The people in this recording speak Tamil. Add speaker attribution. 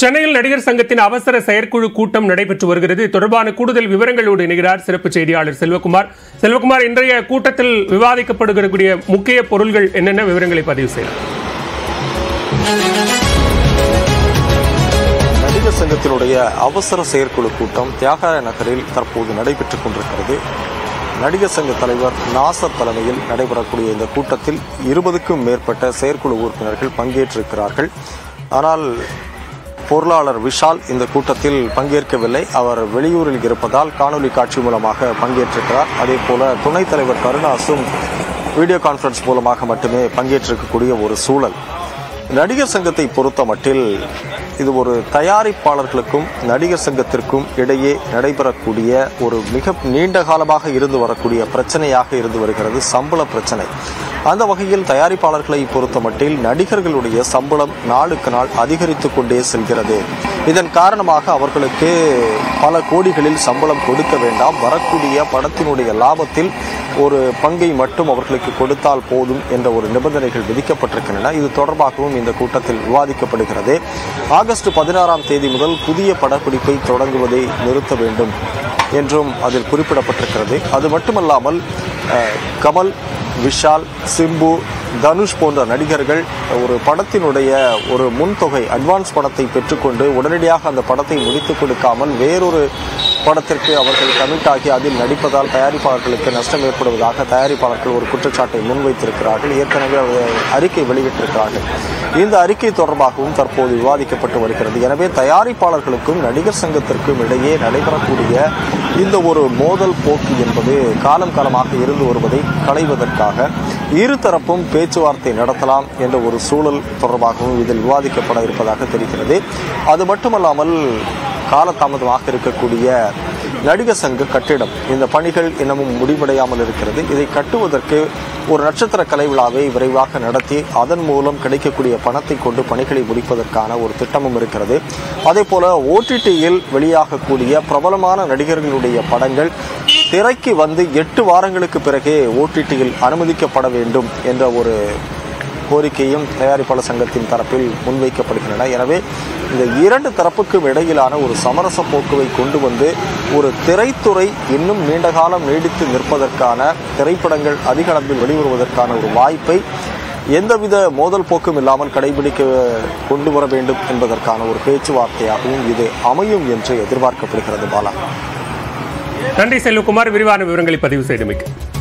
Speaker 1: சென்னையில் நடிகர் சங்கத்தின் அவசர செயற்குழு கூட்டம் நடைபெற்று வருகிறது இது தொடர்பான கூடுதல் விவரங்களோடு இணைகிறார் சிறப்பு செய்தியாளர் செல்வகுமார் செல்வகுமார் இன்றைய கூட்டத்தில் விவாதிக்கப்படுகிறக்கூடிய முக்கிய பொருள்கள் என்னென்ன விவரங்களை பதிவு செய்யலாம்
Speaker 2: நடிகர் சங்கத்தினுடைய அவசர செயற்குழு கூட்டம் தியாகராய நகரில் தற்போது நடைபெற்றுக் கொண்டிருக்கிறது நடிகர் சங்க தலைவர் நாசர் தலைமையில் நடைபெறக்கூடிய இந்த கூட்டத்தில் இருபதுக்கும் மேற்பட்ட செயற்குழு உறுப்பினர்கள் பங்கேற்றிருக்கிறார்கள் ஆனால் பொருளாளர் விஷால் இந்த கூட்டத்தில் பங்கேற்கவில்லை அவர் வெளியூரில் இருப்பதால் காணொலி காட்சி மூலமாக பங்கேற்றிருக்கிறார் அதே போல துணைத் தலைவர் கருணாசும் வீடியோ கான்ஃபரன்ஸ் மூலமாக மட்டுமே பங்கேற்றிருக்கக்கூடிய ஒரு சூழல் நடிகர் சங்கத்தை பொறுத்த மட்டில் இது ஒரு தயாரிப்பாளர்களுக்கும் நடிகர் சங்கத்திற்கும் இடையே நடைபெறக்கூடிய ஒரு மிக நீண்ட காலமாக இருந்து வரக்கூடிய பிரச்சனையாக இருந்து வருகிறது சம்பள பிரச்சனை அந்த வகையில் தயாரிப்பாளர்களை பொறுத்த மட்டில் நடிகர்களுடைய சம்பளம் நாளுக்கு நாள் அதிகரித்து கொண்டே செல்கிறது இதன் காரணமாக அவர்களுக்கு பல கோடிகளில் சம்பளம் கொடுக்க வேண்டாம் வரக்கூடிய படத்தினுடைய லாபத்தில் ஒரு பங்கை மட்டும் அவர்களுக்கு கொடுத்தால் போதும் என்ற ஒரு நிபந்தனைகள் விதிக்கப்பட்டிருக்கின்றன இது தொடர்பாகவும் இந்த கூட்டத்தில் விவாதிக்கப்படுகிறது ஆகஸ்ட் பதினாறாம் தேதி முதல் புதிய படப்பிடிப்பை தொடங்குவதை நிறுத்த வேண்டும் என்றும் அதில் குறிப்பிடப்பட்டிருக்கிறது அது மட்டுமல்லாமல் அஹ், கமல் விஷால் சிம்பு தனுஷ் போன்ற நடிகர்கள் ஒரு படத்தினுடைய ஒரு முன்தொகை அட்வான்ஸ் பணத்தை பெற்றுக்கொண்டு உடனடியாக அந்த படத்தை முடித்துக் கொடுக்காமல் வேறொரு படத்திற்கு அவர்கள் கமிட் ஆகி அதில் நடிப்பதால் தயாரிப்பாளர்களுக்கு நஷ்டம் ஏற்படுவதாக தயாரிப்பாளர்கள் ஒரு குற்றச்சாட்டை முன்வைத்திருக்கிறார்கள் ஏற்கனவே அவர் அறிக்கை வெளியிட்டிருக்கிறார்கள் இந்த அறிக்கை தொடர்பாகவும் தற்போது விவாதிக்கப்பட்டு வருகிறது எனவே தயாரிப்பாளர்களுக்கும் நடிகர் சங்கத்திற்கும் இடையே நடைபெறக்கூடிய இந்த ஒரு மோதல் போக்கு என்பது காலம் காலமாக இருந்து வருவதை களைவதற்காக இருதரப்பும் பேச்சுவார்த்தை நடத்தலாம் என்ற ஒரு சூழல் தொடர்பாகவும் இதில் விவாதிக்கப்பட இருப்பதாக தெரிகிறது அது மட்டுமல்லாமல் காலதாமதமாக இருக்கக்கூடிய நடிகர் சங்க கட்டிடம் இந்த பணிகள் இன்னமும் முடிவடையாமல் இருக்கிறது இதை கட்டுவதற்கு ஒரு நட்சத்திர கலை விழாவை விரைவாக நடத்தி அதன் மூலம் கிடைக்கக்கூடிய பணத்தை கொண்டு பணிகளை முடிப்பதற்கான ஒரு திட்டமும் இருக்கிறது அதே போல ஓடிடியில் வெளியாகக்கூடிய பிரபலமான நடிகர்களுடைய படங்கள் திரைக்கு வந்து எட்டு வாரங்களுக்கு பிறகே ஓடிடியில் அனுமதிக்கப்பட வேண்டும் என்ற ஒரு கோரிக்கையும் தயாரிப்பாளர் சங்கத்தின் தரப்பில் முன்வைக்கப்படுகின்றன எனவே இந்த இரண்டு தரப்புக்கும் இடையிலான ஒரு சமரச போக்குவை கொண்டு வந்து ஒரு திரைத்துறை இன்னும் நீண்ட காலம் நீடித்து நிற்பதற்கான திரைப்படங்கள் அதிக அளவில் வெளிவருவதற்கான ஒரு வாய்ப்பை எந்தவித மோதல் போக்கும் இல்லாமல் கடைபிடிக்க கொண்டு வர வேண்டும் என்பதற்கான ஒரு பேச்சுவார்த்தையாகவும் இது அமையும் என்று எதிர்பார்க்கப்படுகிறது பாலா
Speaker 1: நன்றி செல்வகுமார் விரிவான விவரங்களை பதிவு செய்தமைக்கு